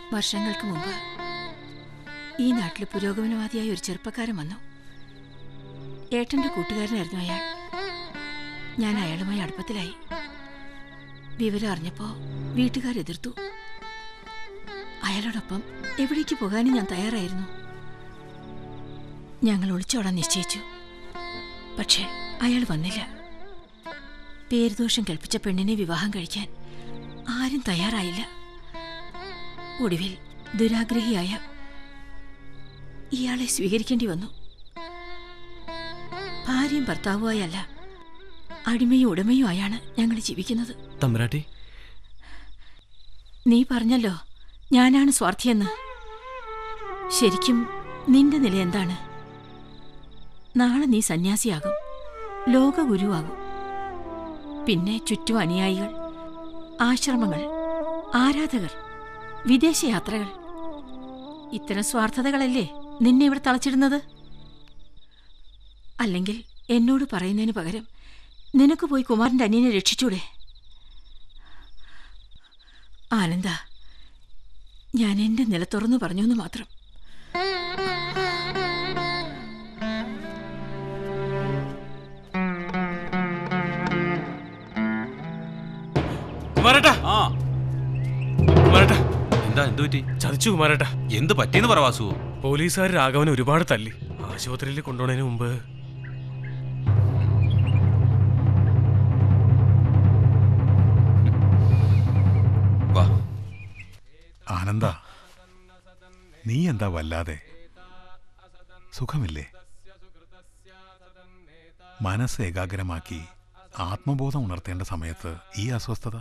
വർഷങ്ങൾക്ക് മുമ്പ് ഈ നാട്ടിൽ പുരോഗമനവാദിയായ ഒരു ചെറുപ്പക്കാരൻ വന്നു ഏട്ടന്റെ കൂട്ടുകാരനായിരുന്നു അയാൾ ഞാൻ അയാളുമായി അടുപ്പത്തിലായി വിവരം അറിഞ്ഞപ്പോ വീട്ടുകാരെതിർത്തു അയാളോടൊപ്പം എവിടേക്ക് പോകാനും ഞാൻ തയ്യാറായിരുന്നു ഞങ്ങൾ ഒളിച്ചോടാൻ നിശ്ചയിച്ചു പക്ഷേ അയാൾ വന്നില്ല പേരുദോഷം കൽപ്പിച്ച പെണ്ണിനെ വിവാഹം കഴിക്കാൻ ആരും തയ്യാറായില്ല ഒടുവിൽ ദുരാഗ്രഹിയായ ഇയാളെ സ്വീകരിക്കേണ്ടി വന്നു ഭാര്യയും ഭർത്താവുമായല്ല അടിമയും ഉടമയും ആയാണ് ഞങ്ങൾ ജീവിക്കുന്നത് തമ്പുരാട്ടി നീ പറഞ്ഞല്ലോ ഞാനാണ് സ്വാർത്ഥിയെന്ന് ശരിക്കും നിന്റെ നില എന്താണ് നാളെ നീ സന്യാസിയാകും ലോകഗുരുവാകും പിന്നെ ചുറ്റും അനുയായികൾ ആശ്രമങ്ങൾ ആരാധകർ വിദേശയാത്രകൾ ഇത്തരം സ്വാർത്ഥതകളല്ലേ നിന്നെ ഇവിടെ തളച്ചിടുന്നത് അല്ലെങ്കിൽ എന്നോട് പറയുന്നതിന് പകരം നിനക്ക് പോയി കുമാരന്റെ അനിയനെ രക്ഷിച്ചൂടെ ആനന്ദ ഞാൻ എന്റെ നില തുറന്നു പറഞ്ഞു എന്ന് മാത്രം കുമാരേട്ടാ ആ കുമാരേട്ടാ എന്താ എന്തു പറ്റി ചതിച്ചു കുമാരേട്ടാ എന്ത് പറ്റിയെന്ന് പറ വാസു പോലീസുകാർ രാഘവനെ ഒരുപാട് തല്ലി ആശുപത്രിയിൽ കൊണ്ടുപോണതിന് മുമ്പ് വാ ആനന്ദ നീ എന്താ വല്ലാതെ സുഖമില്ലേ മനസ്സ് ഏകാഗ്രമാക്കി ആത്മബോധം ഉണർത്തേണ്ട സമയത്ത് ഈ അസ്വസ്ഥത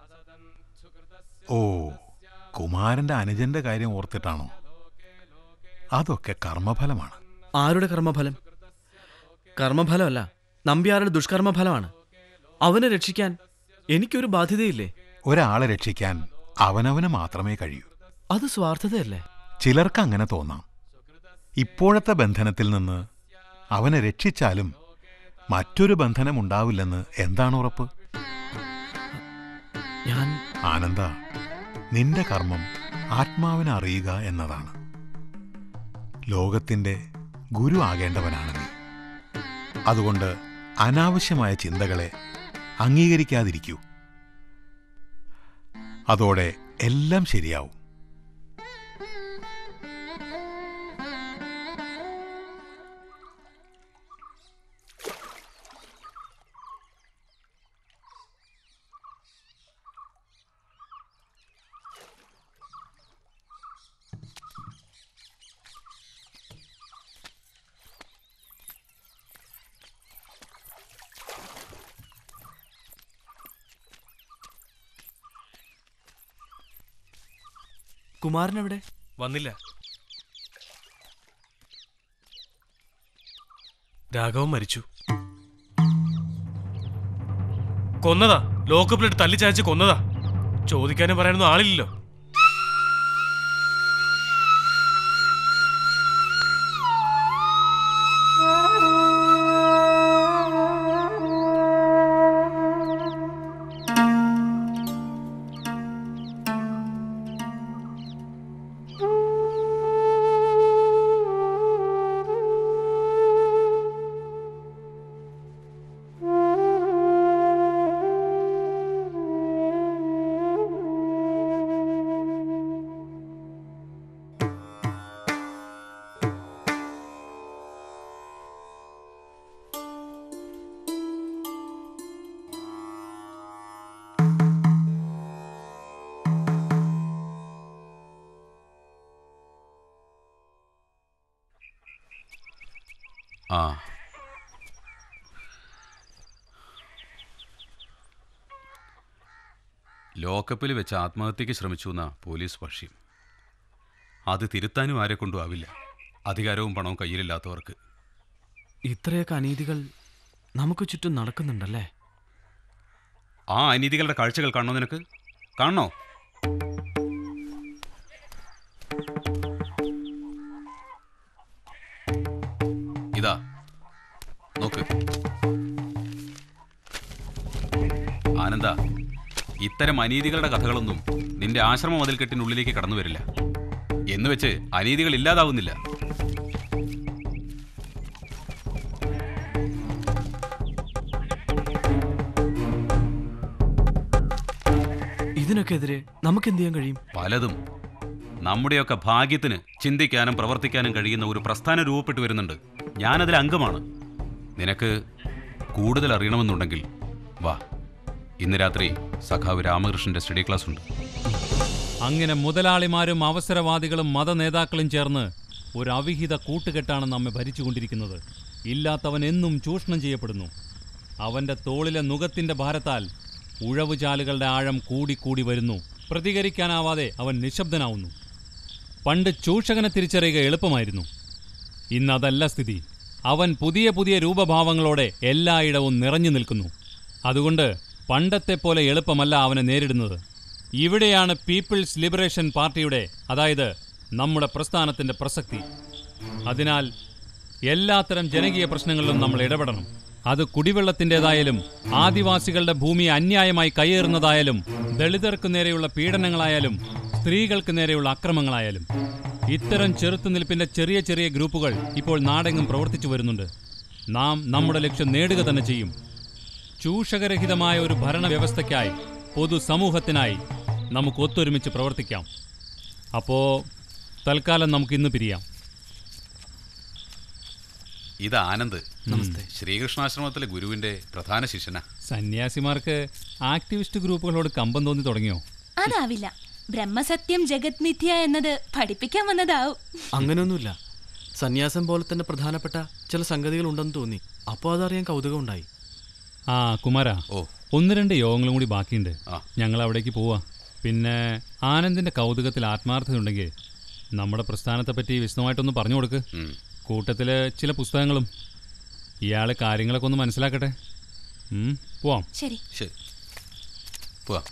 ഓ കുമാരന്റെ അനുജന്റെ കാര്യം ഓർത്തിട്ടാണോ അതൊക്കെ കർമ്മഫലമാണ് ആരുടെ കർമ്മഫലം കർമ്മഫലമല്ല നമ്പ്യാരുടെ ദുഷ്കർമ്മഫലമാണ് അവനെ രക്ഷിക്കാൻ എനിക്കൊരു ബാധ്യതയില്ലേ ഒരാളെ രക്ഷിക്കാൻ അവനവന് മാത്രമേ കഴിയൂ അത് സ്വാർത്ഥതയല്ലേ ചിലർക്ക് അങ്ങനെ തോന്നാം ഇപ്പോഴത്തെ ബന്ധനത്തിൽ നിന്ന് അവനെ രക്ഷിച്ചാലും മറ്റൊരു ബന്ധനം ഉണ്ടാവില്ലെന്ന് എന്താണ് ഉറപ്പ് ഞാൻ ആനന്ദ നിന്റെ കർമ്മം ആത്മാവിനെ അറിയുക എന്നതാണ് ലോകത്തിന്റെ ഗുരു ആകേണ്ടവനാണ് നീ അതുകൊണ്ട് അനാവശ്യമായ ചിന്തകളെ അംഗീകരിക്കാതിരിക്കൂ അതോടെ എല്ലാം ശരിയാവും കുമാരൻ എവിടെ വന്നില്ല രാഘവൻ മരിച്ചു കൊന്നതാ ലോക്കപ്പിലിട്ട് തല്ലിച്ചായച്ച് കൊന്നതാ ചോദിക്കാനും പറയാനൊന്നും ആളില്ലല്ലോ ആ ലോക്കപ്പിൽ വെച്ച് ആത്മഹത്യക്ക് ശ്രമിച്ചു എന്നാ പോലീസ് പക്ഷിയും അത് തിരുത്താനും ആരെ കൊണ്ടും ആവില്ല അധികാരവും പണവും കയ്യിലില്ലാത്തവർക്ക് ഇത്രയൊക്കെ അനീതികൾ നമുക്ക് ചുറ്റും നടക്കുന്നുണ്ടല്ലേ ആ അനീതികളുടെ കാഴ്ചകൾ കാണണോ നിനക്ക് കാണണോ ഇതാ നോക്ക് ആനന്ദ ഇത്തരം അനീതികളുടെ കഥകളൊന്നും നിന്റെ ആശ്രമ മതിൽക്കെട്ടിനുള്ളിലേക്ക് കടന്നു വരില്ല എന്ന് വെച്ച് അനീതികൾ ഇല്ലാതാവുന്നില്ല ഇതിനൊക്കെ എതിരെ നമുക്ക് എന്ത് ചെയ്യാൻ കഴിയും പലതും നമ്മുടെയൊക്കെ ഭാഗ്യത്തിന് ചിന്തിക്കാനും പ്രവർത്തിക്കാനും കഴിയുന്ന ഒരു പ്രസ്ഥാനം രൂപപ്പെട്ടു വരുന്നുണ്ട് ഞാനതിൽ അംഗമാണ് നിനക്ക് കൂടുതൽ അറിയണമെന്നുണ്ടെങ്കിൽ വാ ഇന്ന് രാത്രി സഖാവ് രാമകൃഷ്ണന്റെ സ്റ്റഡി ക്ലാസ് ഉണ്ട് അങ്ങനെ മുതലാളിമാരും അവസരവാദികളും മതനേതാക്കളും ചേർന്ന് ഒരു അവിഹിത കൂട്ടുകെട്ടാണ് നമ്മെ ഭരിച്ചുകൊണ്ടിരിക്കുന്നത് ഇല്ലാത്തവൻ എന്നും ചൂഷണം ചെയ്യപ്പെടുന്നു അവന്റെ തോളിലെ നുഖത്തിന്റെ ഭാരത്താൽ ഉഴവുചാലുകളുടെ ആഴം കൂടിക്കൂടി വരുന്നു പ്രതികരിക്കാനാവാതെ അവൻ നിശബ്ദനാവുന്നു പണ്ട് ചൂഷകനെ തിരിച്ചറിയുക എളുപ്പമായിരുന്നു ഇന്നതല്ല സ്ഥിതി അവൻ പുതിയ പുതിയ രൂപഭാവങ്ങളോടെ എല്ലായിടവും നിറഞ്ഞു നിൽക്കുന്നു അതുകൊണ്ട് പണ്ടത്തെ പോലെ എളുപ്പമല്ല അവനെ നേരിടുന്നത് ഇവിടെയാണ് പീപ്പിൾസ് ലിബറേഷൻ പാർട്ടിയുടെ അതായത് നമ്മുടെ പ്രസ്ഥാനത്തിന്റെ പ്രസക്തി അതിനാൽ എല്ലാത്തരം ജനകീയ പ്രശ്നങ്ങളിലും നമ്മൾ ഇടപെടണം അത് കുടിവെള്ളത്തിൻ്റെതായാലും ആദിവാസികളുടെ ഭൂമി അന്യായമായി കയ്യേറുന്നതായാലും ദളിതർക്ക് നേരെയുള്ള പീഡനങ്ങളായാലും സ്ത്രീകൾക്ക് നേരെയുള്ള അക്രമങ്ങളായാലും ഇത്തരം ചെറുത്തുനിൽപ്പിന്റെ ചെറിയ ചെറിയ ഗ്രൂപ്പുകൾ ഇപ്പോൾ നാടെങ്ങും പ്രവർത്തിച്ചു വരുന്നുണ്ട് നാം നമ്മുടെ ലക്ഷ്യം നേടുക തന്നെ ചെയ്യും ചൂഷകരഹിതമായ ഒരു ഭരണവ്യവസ്ഥയ്ക്കായി പൊതുസമൂഹത്തിനായി നമുക്ക് ഒത്തൊരുമിച്ച് പ്രവർത്തിക്കാം അപ്പോ തൽക്കാലം നമുക്ക് ഇന്ന് പിരിയാം ഇത് ആനന്ദ് നമസ്തേ ശ്രീകൃഷ്ണാശ്രമത്തിലെ ഗുരുവിന്റെ പ്രധാന ശിഷ്യനാ സന്യാസിമാർക്ക് ആക്ടിവിസ്റ്റ് ഗ്രൂപ്പുകളോട് കമ്പം തോന്നി തുടങ്ങിയോ അതാവില്ല ബ്രഹ്മസത്യം ജഗത് മിഥ്യ എന്നത് പഠിപ്പിക്കാൻ വന്നതാവും അങ്ങനെയൊന്നുമില്ല സന്യാസം പോലെ തന്നെ പ്രധാനപ്പെട്ട ചില സംഗതികൾ ഉണ്ടെന്ന് തോന്നി അപ്പോൾ അതറിയാൻ കൗതുകമുണ്ടായി ആ കുമാര ഓ ഒന്ന് രണ്ട് യോഗങ്ങളും കൂടി ബാക്കിയുണ്ട് ആ. ഞങ്ങൾ അവിടേക്ക് പോവാ പിന്നെ ആനന്ദിന്റെ കൗതുകത്തിൽ ആത്മാർത്ഥതയുണ്ടെങ്കിൽ നമ്മുടെ പ്രസ്ഥാനത്തെപ്പറ്റി വിശദമായിട്ടൊന്ന് പറഞ്ഞു കൊടുക്ക് ഉം. കൂട്ടത്തില് ചില പുസ്തകങ്ങളും ഇയാള് കാര്യങ്ങളൊക്കെ ഒന്ന് മനസ്സിലാക്കട്ടെ ഉം, പോവാം ശരി ശരി പോവാ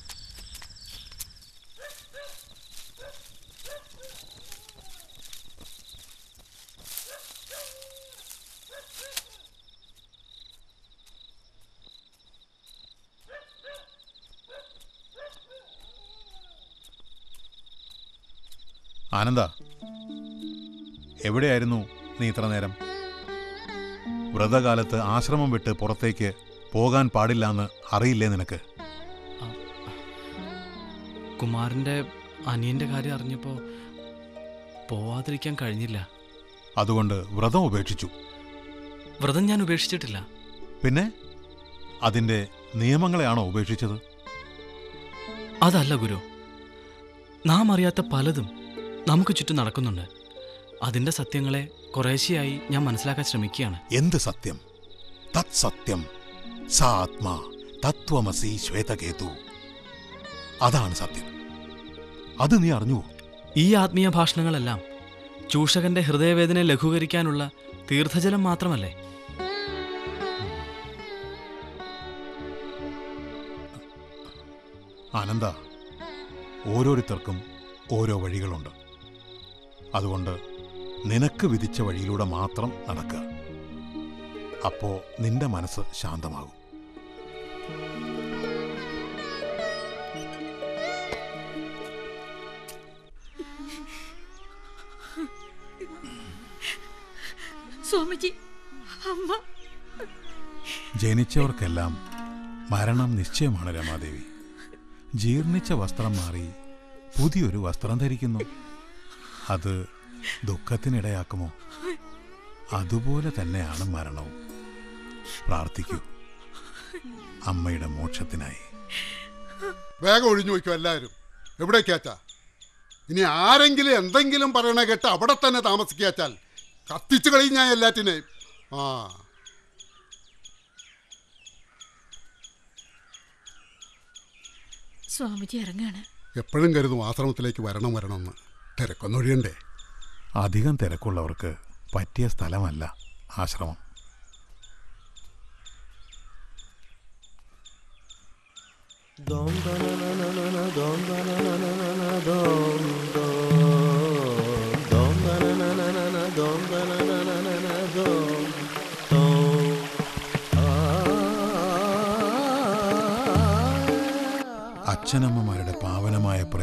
ആനന്ദ എവിടെയായിരുന്നു നീ ഇത്ര നേരം വ്രതകാലത്ത് ആശ്രമം വിട്ട് പുറത്തേക്ക് പോകാൻ പാടില്ലാന്ന് അറിയില്ലേ നിനക്ക് കുമാരൻ്റെ അനിയൻ്റെ കാര്യം അറിഞ്ഞപ്പോൾ പോവാതിരിക്കാൻ കഴിഞ്ഞില്ല അതുകൊണ്ട് വ്രതം ഉപേക്ഷിച്ചു വ്രതം ഞാൻ ഉപേക്ഷിച്ചിട്ടില്ല പിന്നെ അതിൻ്റെ നിയമങ്ങളെയാണോ ഉപേക്ഷിച്ചത് അതല്ല ഗുരു നാം അറിയാത്ത പലതും നമുക്ക് ചുറ്റും നടക്കുന്നുണ്ട് അതിൻ്റെ സത്യങ്ങളെ കുറേശ്ശെയായി ഞാൻ മനസ്സിലാക്കാൻ ശ്രമിക്കുകയാണ് എന്ത് സത്യം തത് സത്യം സാ ആത്മാ തത്വമസി ശ്വേതകേതു അതാണ് സത്യം അത് നീ അറിഞ്ഞുവോ ഈ ആത്മീയ ഭാഷണങ്ങളെല്ലാം ചൂഷകന്റെ ഹൃദയവേദന ലഘൂകരിക്കാനുള്ള തീർത്ഥജലം മാത്രമല്ലേ ആനന്ദ ഓരോരുത്തർക്കും ഓരോ വഴികളുണ്ട് അതുകൊണ്ട് നിനക്ക് വിധിച്ച വഴിയിലൂടെ മാത്രം നടക്കുക അപ്പോ നിന്റെ മനസ്സ് ശാന്തമാകും സ്വാമിജി അമ്മ ജനിച്ചവർക്കെല്ലാം മരണം നിശ്ചയമാണ് രമാദേവി ജീർണിച്ച വസ്ത്രം മാറി പുതിയൊരു വസ്ത്രം ധരിക്കുന്നു അത് ദുഃഖത്തിനിടയാക്കുമോ അതുപോലെ തന്നെയാണ് മരണവും പ്രാർത്ഥിക്കൂ അമ്മയുടെ മോക്ഷത്തിനായി വേഗം ഒഴിഞ്ഞു വയ്ക്കും എല്ലാവരും എവിടേക്കാച്ചാ ഇനി ആരെങ്കിലും എന്തെങ്കിലും പറയണ കേട്ട് അവിടെ തന്നെ താമസിക്കാച്ചാൽ കത്തിച്ചു കളയും ഞാൻ എല്ലാറ്റിനെയും ആ സ്വാമിജി ഇറങ്ങാണ് എപ്പോഴും കരുതും ആശ്രമത്തിലേക്ക് വരണം വരണമെന്ന് തിരക്കൊന്നൊഴിയണ്ടേ അധികം തിരക്കുള്ളവർക്ക് പറ്റിയ സ്ഥലമല്ല ആശ്രമം അച്ഛനമ്മമാരുടെ പാവനമായ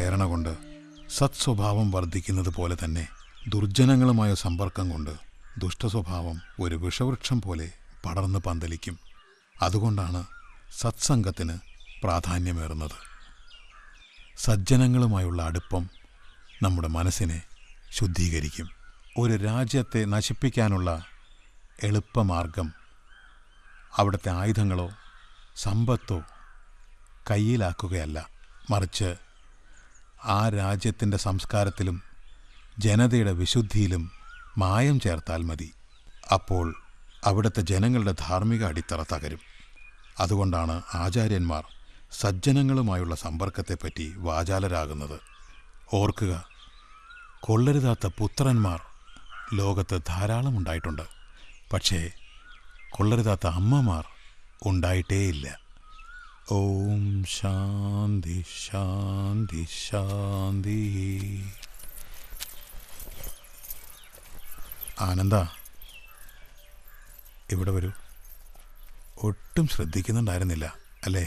സത്സ്വഭാവം വർദ്ധിക്കുന്നത് പോലെ തന്നെ ദുർജനങ്ങളുമായ സമ്പർക്കം കൊണ്ട് ദുഷ്ടസ്വഭാവം ഒരു വിഷവൃക്ഷം പോലെ പടർന്ന് പന്തലിക്കും അതുകൊണ്ടാണ് സത്സംഗത്തിന് പ്രാധാന്യമേറുന്നത് സജ്ജനങ്ങളുമായുള്ള അടുപ്പം നമ്മുടെ മനസ്സിനെ ശുദ്ധീകരിക്കും ഒരു രാജ്യത്തെ നശിപ്പിക്കാനുള്ള എളുപ്പമാർഗം അവിടുത്തെ ആയുധങ്ങളോ സമ്പത്തോ കയ്യിലാക്കുകയല്ല മറിച്ച് ആ രാജ്യത്തിൻ്റെ സംസ്കാരത്തിലും ജനതയുടെ വിശുദ്ധിയിലും മായം ചേർത്താൽ മതി അപ്പോൾ അവിടുത്തെ ജനങ്ങളുടെ ധാർമ്മിക അടിത്തറ തകരും അതുകൊണ്ടാണ് ആചാര്യന്മാർ സജ്ജനങ്ങളുമായുള്ള സമ്പർക്കത്തെപ്പറ്റി വാചാലരാകുന്നത് ഓർക്കുക കൊള്ളരുതാത്ത പുത്രന്മാർ ലോകത്ത് ധാരാളം ഉണ്ടായിട്ടുണ്ട് പക്ഷേ കൊള്ളരുതാത്ത അമ്മമാർ ഉണ്ടായിട്ടേയില്ല ഓം ശാന്തി ശാന്തി ശാന്തി ആനന്ദ ഇവിടെ വരൂ ഒട്ടും ശ്രദ്ധിക്കുന്നുണ്ടായിരുന്നില്ല അല്ലേ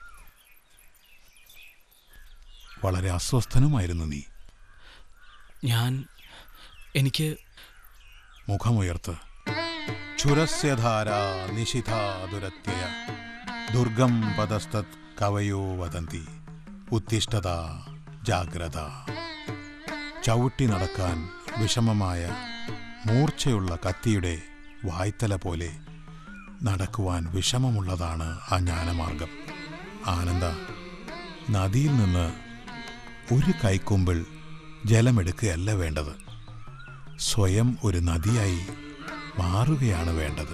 വളരെ അസ്വസ്ഥനുമായിരുന്നു നീ ഞാൻ എനിക്ക് മുഖമുയർത്ത് ക്ഷുരസ്യധാര നിശിതാ ദുരത്യയ ദുർഗം പദസ്തത് കവയോ വദന്തി ഉത്തിഷ്ഠത ജാഗ്രത ചവിട്ടി നടക്കാൻ വിഷമമായ മൂർച്ചയുള്ള കത്തിയുടെ വായ്ത്തല പോലെ നടക്കുവാൻ വിഷമമുള്ളതാണ് ആ ജ്ഞാനമാർഗം ആനന്ദ നദിയിൽ നിന്ന് ഒരു കൈക്കുമ്പിൾ ജലമെടുക്കുകയല്ല വേണ്ടത് സ്വയം ഒരു നദിയായി മാറുകയാണ് വേണ്ടത്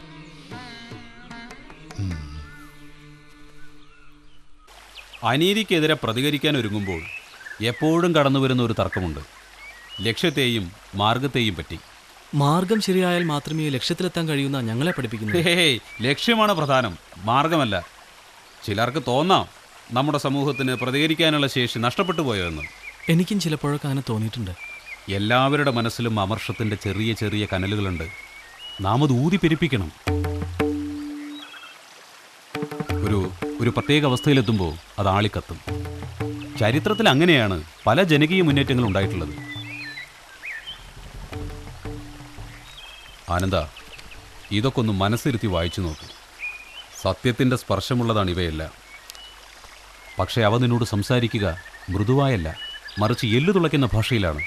അനീതിക്കെതിരെ പ്രതികരിക്കാൻ ഒരുങ്ങുമ്പോൾ എപ്പോഴും കടന്നു വരുന്ന ഒരു തർക്കമുണ്ട് ലക്ഷ്യത്തെയും മാർഗത്തെയും പറ്റി മാർഗം ശരിയായാൽ മാത്രമേ ലക്ഷ്യത്തിലെത്താൻ കഴിയുന്ന ഞങ്ങളെ പഠിപ്പിക്കുന്നത് ഹേയ് ലക്ഷ്യമാണ് പ്രധാനം മാർഗമല്ല ചിലർക്ക് തോന്നാം നമ്മുടെ സമൂഹത്തിന് പ്രതികരിക്കാനുള്ള ശേഷി നഷ്ടപ്പെട്ടു പോയോ എന്ന് എനിക്കും ചിലപ്പോഴൊക്കെ അങ്ങനെ തോന്നിയിട്ടുണ്ട് എല്ലാവരുടെ മനസ്സിലും അമർഷത്തിൻ്റെ ചെറിയ ചെറിയ കനലുകളുണ്ട് നാം അത് ഊതി പെരുപ്പിക്കണം ഒരു ഒരു പ്രത്യേക അവസ്ഥയിലെത്തുമ്പോൾ അത് ആളിക്കത്തും ചരിത്രത്തിൽ അങ്ങനെയാണ് പല ജനകീയ മുന്നേറ്റങ്ങൾ ഉണ്ടായിട്ടുള്ളത് ആനന്ദ ഇതൊക്കെ ഒന്ന് മനസ്സിരുത്തി വായിച്ചു നോക്കൂ സത്യത്തിൻ്റെ സ്പർശമുള്ളതാണ് ഇവയെല്ലാം പക്ഷേ അവ നിന്നോട് സംസാരിക്കുക മൃദുവായല്ല മറിച്ച് എല്ലു തുളയ്ക്കുന്ന ഭാഷയിലാണ്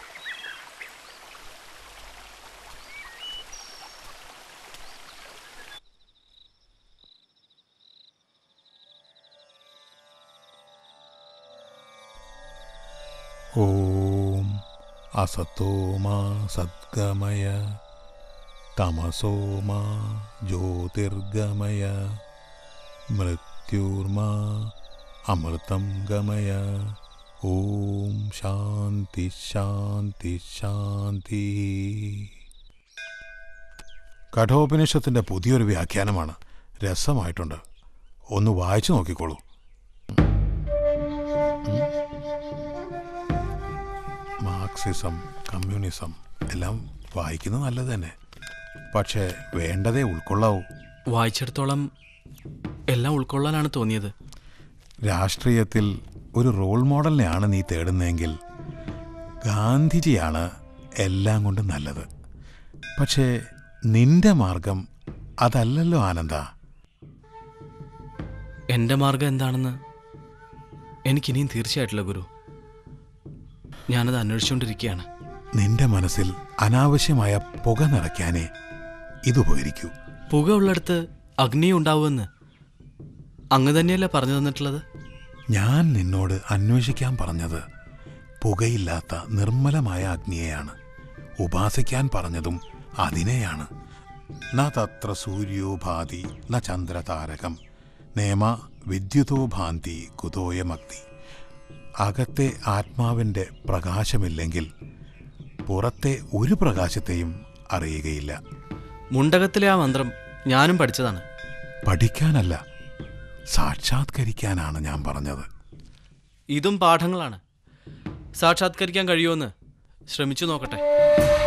ഓം അസത്തോ മാ സദ്ഗമയ തമസോ മാ ജ്യോതിർഗമയ മൃത്യുർമാ അമൃതം ഗമയ ഓം ശാന്തി ശാന്തി ശാന്തി കഠോപനിഷത്തിൻ്റെ പുതിയൊരു വ്യാഖ്യാനമാണ് രസമായിട്ടുണ്ട് ഒന്ന് വായിച്ചു നോക്കിക്കോളൂ മാർക്സിസം കമ്മ്യൂണിസം എല്ലാം വായിക്കുന്നത് നല്ലത് തന്നെ പക്ഷേ വേണ്ടതേ ഉൾക്കൊള്ളാവൂ വായിച്ചിടത്തോളം എല്ലാം ഉൾക്കൊള്ളാനാണ് തോന്നിയത് രാഷ്ട്രീയത്തിൽ ഒരു റോൾ മോഡലിനെയാണ് നീ തേടുന്നതെങ്കിൽ ഗാന്ധിജിയാണ് എല്ലാം കൊണ്ടും നല്ലത് പക്ഷേ നിന്റെ മാർഗം അതല്ലല്ലോ ആനന്ദ എൻ്റെ മാർഗം എന്താണെന്ന് എനിക്കിനിയും തീർച്ചയായിട്ടില്ല ഗുരു ഞാനത് അന്വേഷിച്ചുകൊണ്ടിരിക്കുകയാണ് നിന്റെ മനസ്സിൽ അനാവശ്യമായ പുക നിറയ്ക്കാനേ ഇതുപകരിക്കൂ പുക ഉള്ളിടത്ത് അഗ്നി ഉണ്ടാവുമെന്ന് അങ്ങ് തന്നെയല്ലേ പറഞ്ഞു തന്നിട്ടുള്ളത് ഞാൻ നിന്നോട് അന്വേഷിക്കാൻ പറഞ്ഞത് പുകയില്ലാത്ത നിർമ്മലമായ അഗ്നിയെയാണ് ഉപാസിക്കാൻ പറഞ്ഞതും അതിനെയാണ് ന തത്ര സൂര്യോ ഭാതി ന ചന്ദ്രതാരകം നേമ വിദ്യുതോ ഭാന്തി കുതോയമഗ്നി അകത്തെ ആത്മാവിൻ്റെ പ്രകാശമില്ലെങ്കിൽ പുറത്തെ ഒരു പ്രകാശത്തെയും അറിയുകയില്ല മുണ്ടകത്തിലെ ആ മന്ത്രം ഞാനും പഠിച്ചതാണ് പഠിക്കാനല്ല സാക്ഷാത്കരിക്കാനാണ് ഞാൻ പറഞ്ഞത് ഇതും പാഠങ്ങളാണ് സാക്ഷാത്കരിക്കാൻ കഴിയുമെന്ന് ശ്രമിച്ചു നോക്കട്ടെ